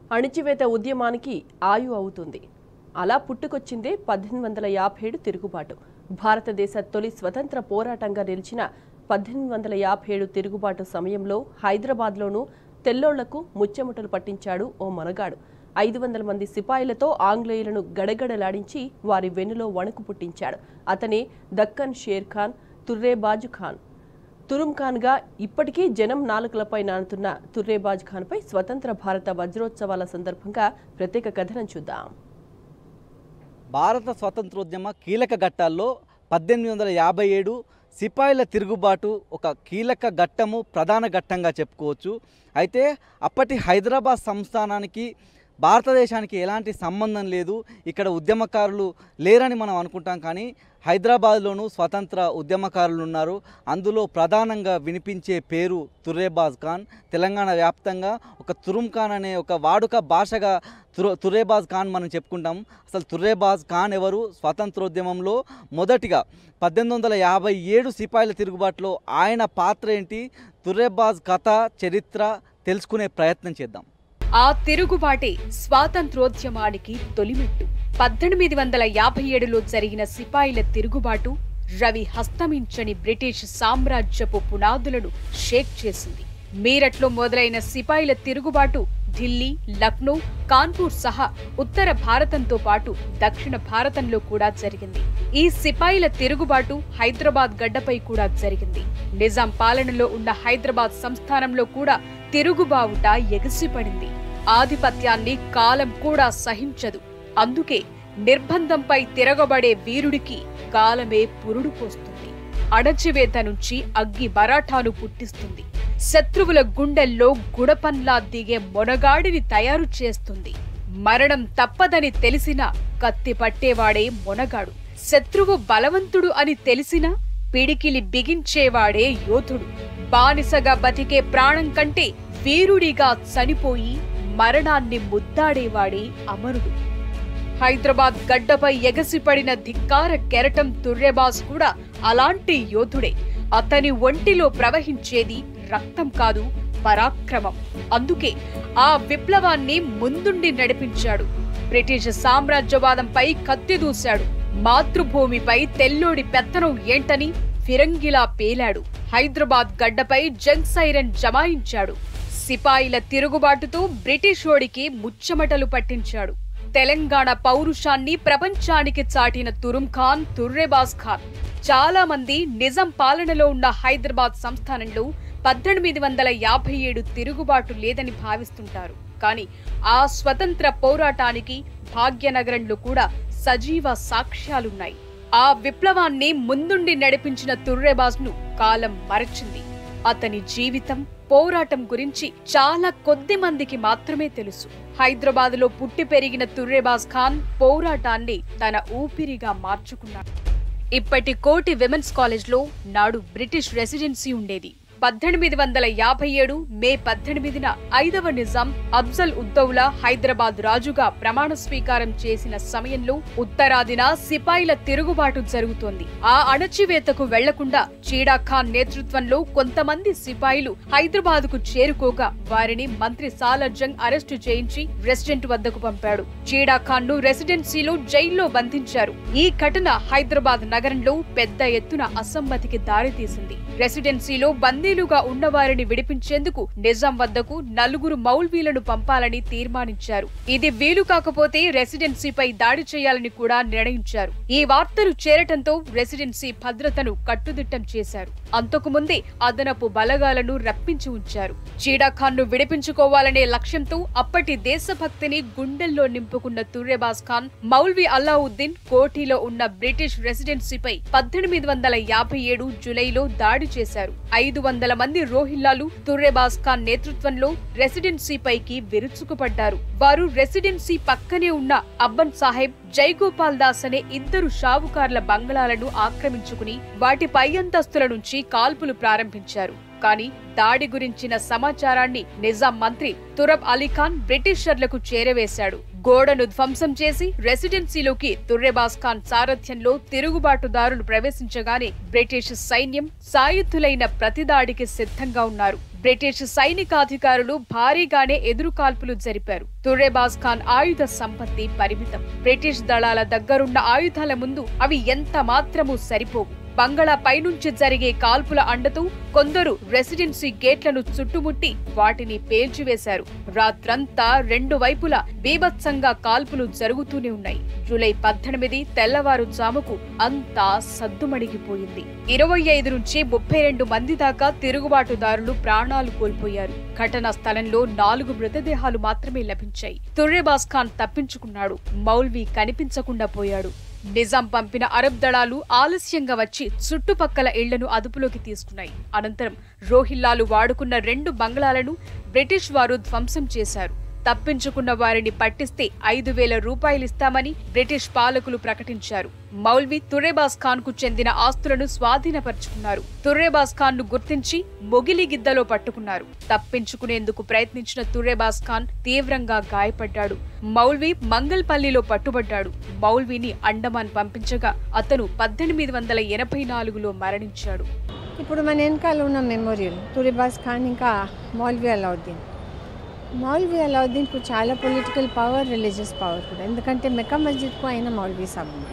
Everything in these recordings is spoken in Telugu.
అణిచివేత ఉద్యమానికి ఆయు అవుతుంది అలా పుట్టుకొచ్చిందే పద్దెనిమిది వందల యాభై ఏడు తిరుగుబాటు భారతదేశ తొలి స్వతంత్ర పోరాటంగా నిలిచిన పద్దెనిమిది వందల యాభై ఏడు తిరుగుబాటు సమయంలో హైదరాబాద్లోనూ తెల్లోళ్లకు ముచ్చెముటలు పట్టించాడు ఓ మనగాడు ఐదు వందల మంది సిపాయిలతో ఆంగ్లేయులను గడగడలాడించి వారి వెన్నులో వణుకు పుట్టించాడు అతనే దక్కన్ షేర్ ఖాన్ తుర్రేబాజు ఖాన్ తురుం ఖాన్గా ఇప్పటికీ జనం నాలుకలపై నానుతున్న తుర్రేబాజ్ ఖాన్పై స్వతంత్ర భారత వజ్రోత్సవాల సందర్భంగా ప్రత్యేక కథనం చూద్దాం భారత స్వాతంత్రోద్యమ కీలక ఘట్టాల్లో పద్దెనిమిది వందల యాభై ఏడు సిపాయిల తిరుగుబాటు ఒక కీలక ఘట్టము ప్రధాన ఘట్టంగా చెప్పుకోవచ్చు అయితే అప్పటి హైదరాబాద్ సంస్థానానికి భారతదేశానికి ఎలాంటి సంబంధం లేదు ఇక్కడ ఉద్యమకారులు లేరని మనం అనుకుంటాం కానీ హైదరాబాద్లోనూ స్వతంత్ర ఉద్యమకారులు ఉన్నారు అందులో ప్రధానంగా వినిపించే పేరు తుర్రేబాజ్ ఖాన్ తెలంగాణ వ్యాప్తంగా ఒక తురుం ఖాన్ అనే ఒక వాడుక భాషగా తుర తుర్రేబాజ్ ఖాన్ మనం చెప్పుకుంటాం అసలు తుర్రేబాజ్ ఖాన్ ఎవరు స్వాతంత్రోద్యమంలో మొదటిగా పద్దెనిమిది వందల యాభై ఏడు సిపాయిల తిరుగుబాటులో ఆయన పాత్ర ఏంటి తుర్రేబాజ్ కథ చరిత్ర తెలుసుకునే ప్రయత్నం చేద్దాం ఆ తిరుగుబాటే స్వాతంత్రోద్యమానికి తొలిమెట్టు పద్దెనిమిది వందల యాభై ఏడులో జరిగిన సిపాయిల తిరుగుబాటు రవి హస్తమించని బ్రిటిష్ సామ్రాజ్యపు పునాదులను షేక్ చేసింది మీరట్లో మొదలైన సిపాయిల తిరుగుబాటు ఢిల్లీ లక్నో కాన్పూర్ సహా ఉత్తర భారతంతో పాటు దక్షిణ భారతంలో కూడా జరిగింది ఈ సిపాయిల తిరుగుబాటు హైదరాబాద్ గడ్డపై కూడా జరిగింది నిజాం పాలనలో ఉన్న హైదరాబాద్ సంస్థానంలో కూడా తిరుగుబావుట ఎగసిపడింది ఆధిపత్యాన్ని కాలం కూడా సహించదు అందుకే నిర్బంధంపై తిరగబడే వీరుడికి కాలమే పురుడు పోస్తుంది అణచివేత నుంచి అగ్గి బరాఠాను పుట్టిస్తుంది శత్రువుల గుండెల్లో గుడపన్లా దిగే మొనగాడిని తయారు చేస్తుంది మరణం తప్పదని తెలిసినా కత్తి పట్టేవాడే మొనగాడు శత్రువు బలవంతుడు అని తెలిసినా పిడికిలి బిగించేవాడే యోధుడు బానిసగా బతికే ప్రాణం కంటే వీరుడిగా చనిపోయి మరణాన్ని ముద్దాడేవాడే అమరుడు హైదరాబాద్ గడ్డపై ఎగసిపడిన ధిక్కార కెరటం తుర్రెబాస్ కూడా అలాంటి యోధుడే అతని ఒంటిలో ప్రవహించేది రక్తం కాదు పరాక్రమం అందుకే ఆ విప్లవాన్ని ముందుండి నడిపించాడు బ్రిటిష్ సామ్రాజ్యవాదంపై కత్తి దూశాడు మాతృభూమిపై తెల్లోడి పెత్తనం ఏంటని ఫిరంగిలా పేలాడు హైదరాబాద్ గడ్డపై జంగ్ సైరన్ జమాయించాడు సిపాయిల తిరుగుబాటుతో బ్రిటిషోడికి ముచ్చమటలు పట్టించాడు తెలంగాణ పౌరుషాన్ని ప్రపంచానికి చాటిన తురుం ఖాన్ తుర్రెబాజ్ ఖాన్ చాలా మంది నిజాం పాలనలో ఉన్న హైదరాబాద్ సంస్థానంలో పద్దెనిమిది వందల యాభై ఏడు తిరుగుబాటు లేదని భావిస్తుంటారు కానీ ఆ స్వతంత్ర పోరాటానికి భాగ్యనగరంలో కూడా సజీవ సాక్ష్యాలున్నాయి ఆ విప్లవాన్ని ముందుండి నడిపించిన తుర్రెబాజ్ను కాలం మరచింది అతని జీవితం పోరాటం గురించి చాలా కొద్ది మందికి మాత్రమే తెలుసు హైదరాబాద్లో పుట్టి పెరిగిన తుర్రెబాజ్ ఖాన్ పోరాటాన్ని తన ఊపిరిగా మార్చుకున్నాడు ఇప్పటి కోటి విమెన్స్ కాలేజ్లో నాడు బ్రిటిష్ రెసిడెన్సీ ఉండేది పద్దెనిమిది వందల యాభై ఏడు మే పద్దెనిమిదిన ఐదవ నిజాం అఫ్జల్ ఉద్దౌలా హైదరాబాద్ రాజుగా ప్రమాణ స్వీకారం చేసిన సమయంలో ఉత్తరాదిన సిపాయిల తిరుగుబాటు జరుగుతోంది ఆ అణచివేతకు వెళ్లకుండా చీడా ఖాన్ నేతృత్వంలో కొంతమంది సిపాయిలు హైదరాబాద్ కు చేరుకోగా వారిని మంత్రి సాలర్జంగ్ అరెస్టు చేయించి రెసిడెంట్ వద్దకు పంపాడు చీడా ఖాన్ ను రెసిడెన్సీలో జైల్లో బంధించారు ఈ ఘటన హైదరాబాద్ నగరంలో పెద్ద ఎత్తున అసమ్మతికి దారితీసింది రెసిడెన్సీలో బందీలుగా ఉన్నవారిని విడిపించేందుకు నిజాం వద్దకు నలుగురు మౌల్వీలను పంపాలని తీర్మానించారు ఇది వీలు కాకపోతే రెసిడెన్సీపై దాడి చేయాలని కూడా నిర్ణయించారు ఈ వార్తలు చేరటంతో రెసిడెన్సీ భద్రతను కట్టుదిట్టం చేశారు అంతకుముందే అదనపు బలగాలను రప్పించి ఉంచారు చీడాఖాన్ ను విడిపించుకోవాలనే లక్ష్యంతో అప్పటి దేశభక్తిని గుండెల్లో నింపుకున్న తుర్రెబాజ్ ఖాన్ మౌల్వి అల్లావుద్దీన్ కోఠీలో ఉన్న బ్రిటిష్ రెసిడెన్సీపై పద్దెనిమిది వందల యాభై ఏడు జులైలో దాడి చేశారు ఐదు వందల మంది రోహిల్లాలు తుర్రెబాజ్ ఖాన్ నేతృత్వంలో రెసిడెన్సీపైకి విరుచుకుపడ్డారు వారు రెసిడెన్సీ పక్కనే ఉన్న అబ్బన్ సాహెబ్ జైగోపాల్ దాస్ అనే ఇద్దరు షావుకార్ల బంగళాలను ఆక్రమించుకుని వాటి పై అంతస్తుల నుంచి కాల్పులు ప్రారంభించారు కానీ దాడి గురించిన సమాచారాన్ని నిజాం మంత్రి తురబ్ అలీఖాన్ బ్రిటిషర్లకు చేరవేశాడు గోడను ధ్వంసం చేసి రెసిడెన్సీలోకి తుర్రెబాస్ ఖాన్ సారథ్యంలో తిరుగుబాటుదారులు ప్రవేశించగానే బ్రిటిష్ సైన్యం సాయుధులైన ప్రతిదాడికి సిద్ధంగా ఉన్నారు బ్రిటిష్ సైనికాధికారులు భారీగానే ఎదురుకాల్పులు జరిపారు తుర్రెబాజ్ ఖాన్ ఆయుధ సంపత్తి పరిమితం బ్రిటిష్ దళాల దగ్గరున్న ఆయుధాల ముందు అవి ఎంత మాత్రమూ సరిపోవు బంగళా పైనుంచి జరిగే కాల్పుల అండతో కొందరు రెసిడెన్సీ గేట్లను చుట్టుముట్టి వాటిని పేల్చివేశారు రాత్రంతా రెండు వైపులా బీభత్సంగా కాల్పులు జరుగుతూనే ఉన్నాయి జూలై పద్దెనిమిది తెల్లవారుజాముకు అంతా సద్దుమణిగిపోయింది ఇరవై ఐదు నుంచి ముప్పై రెండు మంది దాకా తిరుగుబాటుదారులు ప్రాణాలు కోల్పోయారు ఘటనా స్థలంలో నాలుగు మృతదేహాలు మాత్రమే లభించాయి తుర్రెబాస్ ఖాన్ తప్పించుకున్నాడు మౌల్వీ కనిపించకుండా పోయాడు నిజాం పంపిన అరబ్ దళాలు ఆలస్యంగా వచ్చి చుట్టుపక్కల ఇళ్లను అదుపులోకి తీసుకున్నాయి అనంతరం రోహిల్లాలు వాడుకున్న రెండు బంగ్లాలను బ్రిటిష్ వారు ధ్వంసం చేశారు తప్పించుకున్న వారిని పట్టిస్తే ఐదు వేల రూపాయలిస్తామని బ్రిటిష్ పాలకులు ప్రకటించారు మౌల్వీ తుర్రేబాస్ ఖాన్ కు చెందిన ఆస్తులను స్వాధీనపరుచుకున్నారు తుర్రేబాస్ ఖాన్ ను గుర్తించి మొగిలి గిద్దలో పట్టుకున్నారు తప్పించుకునేందుకు ప్రయత్నించిన తుర్రేబాస్ ఖాన్ తీవ్రంగా గాయపడ్డాడు మౌల్వీ మంగల్పల్లిలో పట్టుబడ్డాడు మౌల్వీని అండమాన్ పంపించగా అతను పద్దెనిమిది వందల ఎనభై నాలుగులో మరణించాడు ఇప్పుడు మన వెనకాల ఉన్న మెమోరియల్ తురిబాస్ ఖాన్ ఇంకా మౌల్వీ అలావుద్దీన్ మౌల్వీ అలావుద్దీన్కు చాలా పొలిటికల్ పవర్ రిలీజియస్ పవర్ కూడా ఎందుకంటే మెక్కా మస్జిద్కు ఆయన మౌల్వీ సాబ్ ఉన్నాడు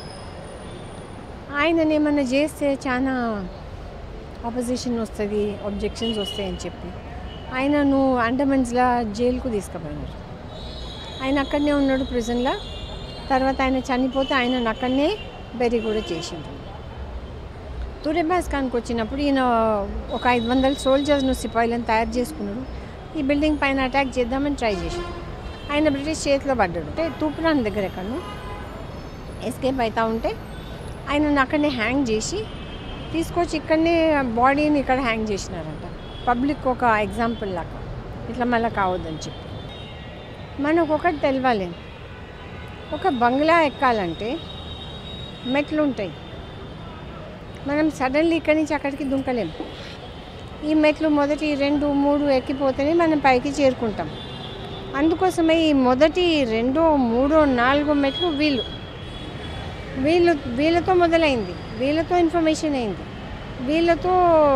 ఆయనని ఏమన్నా చేస్తే చాలా ఆపోజిషన్ వస్తుంది ఆబ్జెక్షన్స్ వస్తాయని చెప్పి ఆయనను అండమన్స్లా జైలుకు తీసుకుపోయినారు ఆయన అక్కడనే ఉన్నాడు ప్రిజన్లో తర్వాత ఆయన చనిపోతే ఆయనను అక్కడనే బెరీ కూడా చేసిండ్రు తురెబాస్ ఖాన్కి వచ్చినప్పుడు ఈయన ఒక ఐదు వందల సోల్జర్స్ను సిపాయిలను తయారు చేసుకున్నాడు ఈ బిల్డింగ్ పైన అటాక్ చేద్దామని ట్రై చేశాడు ఆయన బ్రిటిష్ చేతిలో పడ్డాడు అంటే తూప్రాన్ దగ్గర ఎక్కడను ఎస్కేప్ అవుతా ఉంటే ఆయనను అక్కడనే హ్యాంగ్ చేసి తీసుకొచ్చి ఇక్కడనే బాడీని ఇక్కడ హ్యాంగ్ చేసినారంట పబ్లిక్ ఒక ఎగ్జాంపుల్ లాగా ఇట్లా మళ్ళీ కావద్దని చెప్పి మనకు ఒకటి తెలవాలి ఒక బంగ్లా ఎక్కాలంటే మెట్లు ఉంటాయి మనం సడన్లీ ఇక్కడి నుంచి అక్కడికి దుంకలేం ఈ మెట్లు మొదటి రెండు మూడు ఎక్కిపోతేనే మనం పైకి చేరుకుంటాం అందుకోసమే ఈ మొదటి రెండో మూడో నాలుగో మెట్లు వీళ్ళు వీళ్ళు వీళ్ళతో మొదలైంది వీళ్ళతో ఇన్ఫర్మేషన్ అయింది వీళ్ళతో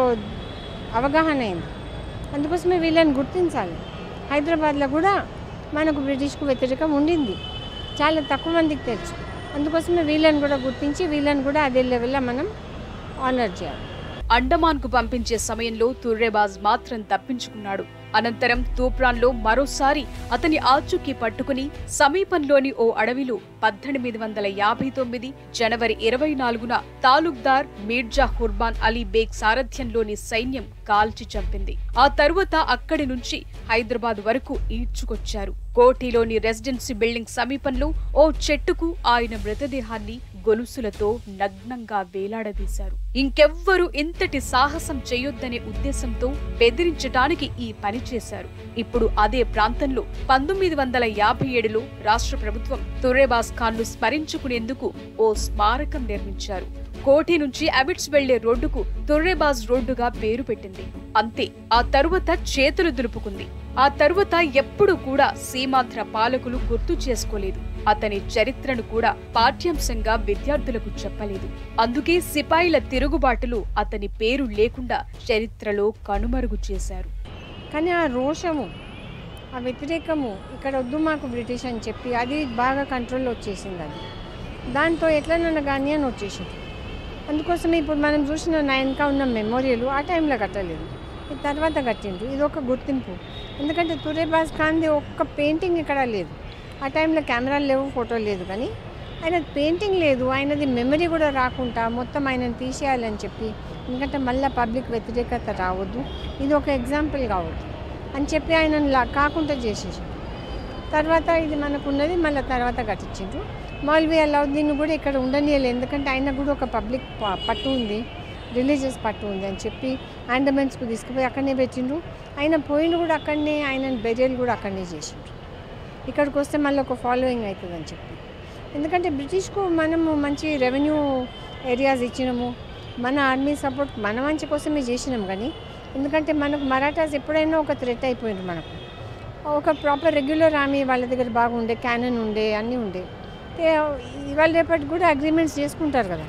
అవగాహన అయింది అందుకోసమే వీళ్ళని గుర్తించాలి హైదరాబాద్లో కూడా మనకు బ్రిటిష్కు వ్యతిరేకం ఉండింది చాలా తక్కువ మందికి తెలుసు అందుకోసమే వీళ్ళని కూడా గుర్తించి వీళ్ళని కూడా అదే లెవెల్లో మనం ఆనర్ చేయాలి అండమాన్ కు పంపించే సమయంలో తుర్రెబాజ్ మాత్రం తప్పించుకున్నాడు అనంతరం తూప్రాన్లో మరోసారి అతని ఆచూకీ పట్టుకుని సమీపంలోని ఓ అడవిలో పద్దెనిమిది వందల యాభై తొమ్మిది జనవరి ఇరవై నాలుగున తాలూక్దార్ మీర్జా హుర్బాన్ అలీ బేగ్ సారథ్యంలోని సైన్యం కాల్చి చంపింది ఆ తరువాత అక్కడి నుంచి హైదరాబాద్ వరకు ఈడ్చుకొచ్చారు కోటిలోని రెసిడెన్సీ బిల్డింగ్ సమీపంలో ఓ చెట్టుకు ఆయన మృతదేహాన్ని గొలుసులతో నగ్నంగా వేలాడదీశారు ఇంకెవ్వరూ ఇంతటి సాహసం చేయొద్దనే ఉద్దేశంతో బెదిరించటానికి ఈ పని చేశారు ఇప్పుడు అదే ప్రాంతంలో పంతొమ్మిది వందల యాభై ఏడులో రాష్ట్ర ప్రభుత్వం తుర్రేబాస్ ఖాన్ ను స్మరించుకునేందుకు ఓ స్మారకం నిర్మించారు కోఠి నుంచి అబిట్స్ వెళ్లే రోడ్డుకు తుర్రేబాజ్ రోడ్డుగా పేరు పెట్టింది అంతే ఆ తరువాత చేతులు దులుపుకుంది ఆ తరువాత ఎప్పుడు కూడా సీమాంధ్ర పాలకులు గుర్తు చేసుకోలేదు అతని చరిత్రను కూడా పాఠ్యాంశంగా విద్యార్థులకు చెప్పలేదు అందుకే సిపాయిల తిరుగుబాటులు అతని పేరు లేకుండా చరిత్రలో కనుమరుగు చేశారు కానీ ఆ రోషము ఆ వ్యతిరేకము ఇక్కడ వద్దు మాకు బ్రిటిష్ అని చెప్పి అది బాగా కంట్రోల్లో వచ్చేసింది అది దాంతో ఎట్లనన్నా కానీ అని వచ్చేసింది అందుకోసం ఇప్పుడు మనం చూసిన నా వెనక ఉన్న మెమోరియల్ ఆ టైంలో కట్టలేదు ఇది తర్వాత కట్టిండ్రు ఇది ఒక గుర్తింపు ఎందుకంటే తురేబాజ్ ఖాన్ది ఒక్క పెయింటింగ్ ఇక్కడ లేదు ఆ టైంలో కెమెరాలు లేవు ఫోటోలు లేదు కానీ ఆయన పెయింటింగ్ లేదు ఆయనది మెమరీ కూడా రాకుండా మొత్తం ఆయనను తీసేయాలని చెప్పి ఎందుకంటే మళ్ళీ పబ్లిక్ వ్యతిరేకత రావద్దు ఇది ఒక ఎగ్జాంపుల్ కావద్దు అని చెప్పి ఆయనను లా కాకుండా చేసేసారు తర్వాత ఇది మనకు ఉన్నది మళ్ళీ తర్వాత కట్టించిండ్రు మౌల్వీ అలావుద్దీన్ కూడా ఇక్కడ ఉండనియలేదు ఎందుకంటే ఆయన కూడా ఒక పబ్లిక్ ప- పట్టు ఉంది రిలీజియస్ పట్టు ఉంది అని చెప్పి ఆండమెన్స్కు తీసుకుపోయి అక్కడనే పెట్టిండ్రు ఆయన పోయిండు కూడా అక్కడనే ఆయన బెరియల్ కూడా అక్కడనే చేసిండ్రు ఇక్కడికి వస్తే మళ్ళీ ఒక ఫాలోయింగ్ అవుతుందని చెప్పి ఎందుకంటే బ్రిటిష్కు మనము మంచి రెవెన్యూ ఏరియాస్ ఇచ్చినాము మన ఆర్మీ సపోర్ట్ మన మంచి కోసమే చేసినాం కానీ ఎందుకంటే మనకు మరాఠాస్ ఎప్పుడైనా ఒక థ్రెట్ అయిపోయింది మనకు ఒక ప్రాపర్ రెగ్యులర్ ఆర్మీ వాళ్ళ దగ్గర బాగుండే క్యానన్ ఉండే అన్నీ ఉండే ఏ, ఇవాళ రేపటి కూడా అగ్రిమెంట్స్ చేసుకుంటారు కదా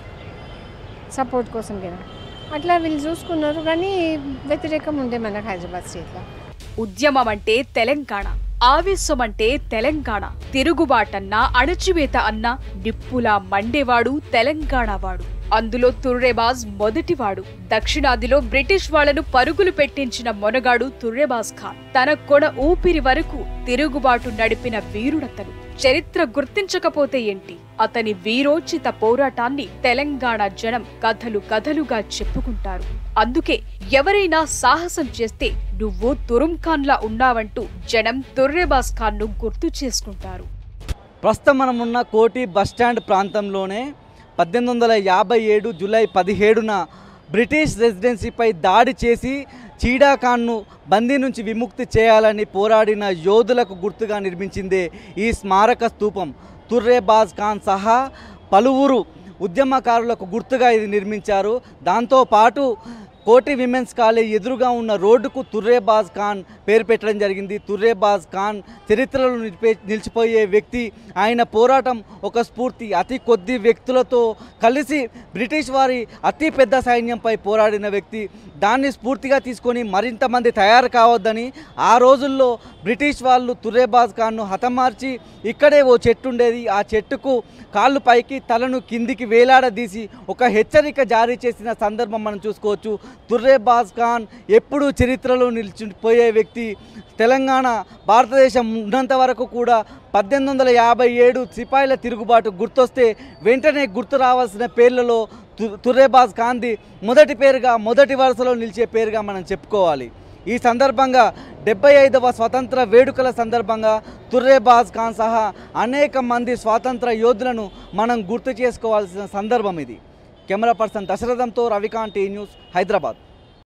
సపోర్ట్ కోసం కదా అట్లా వీళ్ళు చూసుకున్నారు కానీ వ్యతిరేకం ఉండే మనకు హైదరాబాద్ స్టేట్లో ఉద్యమం అంటే తెలంగాణ ఆవేశం అంటే తెలంగాణ తిరుగుబాటన్నా అణచివేత అన్నా నిప్పులా మండేవాడు తెలంగాణ వాడు అందులో తుర్రెబాజ్ మొదటివాడు దక్షిణాదిలో బ్రిటిష్ వాళ్లను పరుగులు పెట్టించిన మొనగాడు తుర్రెబాజ్ ఖాన్ తన కొన ఊపిరి వరకు తిరుగుబాటు నడిపిన వీరుడతను చరిత్ర గుర్తించకపోతే ఏంటి అతని వీరోచిత పోరాటాన్ని తెలంగాణ జనం కథలు కథలుగా చెప్పుకుంటారు అందుకే ఎవరైనా సాహసం చేస్తే నువ్వు తురుం ఖాన్లా ఉన్నావంటూ జనం తుర్రెబాజ్ ఖాన్ను గుర్తు చేసుకుంటారు ప్రస్తుతం మనం ఉన్న కోటి బస్టాండ్ ప్రాంతంలోనే పద్దెనిమిది వందల యాభై ఏడు జూలై పదిహేడున బ్రిటిష్ రెసిడెన్సీపై దాడి చేసి చీడాఖాన్ను బందీ నుంచి విముక్తి చేయాలని పోరాడిన యోధులకు గుర్తుగా నిర్మించిందే ఈ స్మారక స్తూపం తుర్రేబాజ్ ఖాన్ సహా పలువురు ఉద్యమకారులకు గుర్తుగా ఇది నిర్మించారు దాంతోపాటు కోటి విమెన్స్ కాలేజ్ ఎదురుగా ఉన్న రోడ్డుకు తుర్రేబాజ్ ఖాన్ పేరు పెట్టడం జరిగింది తుర్రేబాజ్ ఖాన్ చరిత్రలో నిలిపే నిలిచిపోయే వ్యక్తి ఆయన పోరాటం ఒక స్ఫూర్తి అతి కొద్ది వ్యక్తులతో కలిసి బ్రిటిష్ వారి అతి పెద్ద సైన్యంపై పోరాడిన వ్యక్తి దాన్ని స్ఫూర్తిగా తీసుకొని మరింత మంది తయారు కావద్దని ఆ రోజుల్లో బ్రిటిష్ వాళ్ళు తుర్రేబాజ్ ఖాన్ను హతమార్చి ఇక్కడే ఓ చెట్టు ఉండేది ఆ చెట్టుకు కాళ్ళు పైకి తలను కిందికి వేలాడదీసి ఒక హెచ్చరిక జారీ చేసిన సందర్భం మనం చూసుకోవచ్చు తుర్రేబాజ్ ఖాన్ ఎప్పుడూ చరిత్రలో నిలిచిపోయే వ్యక్తి తెలంగాణ భారతదేశం ఉన్నంత వరకు కూడా పద్దెనిమిది వందల యాభై ఏడు సిపాయిల తిరుగుబాటు గుర్తొస్తే వెంటనే గుర్తు రావాల్సిన పేర్లలో తు తుర్రేబాజ్ ఖాన్ది మొదటి పేరుగా మొదటి వరుసలో నిలిచే పేరుగా మనం చెప్పుకోవాలి ఈ సందర్భంగా డెబ్బై ఐదవ స్వతంత్ర వేడుకల సందర్భంగా తుర్రేబాజ్ ఖాన్ సహా అనేక మంది స్వాతంత్ర యోధులను మనం గుర్తు చేసుకోవాల్సిన సందర్భం ఇది కెమెరా పర్సన్ దశరథంతో రవికాంత్ టీ న్యూస్ హైదరాబాద్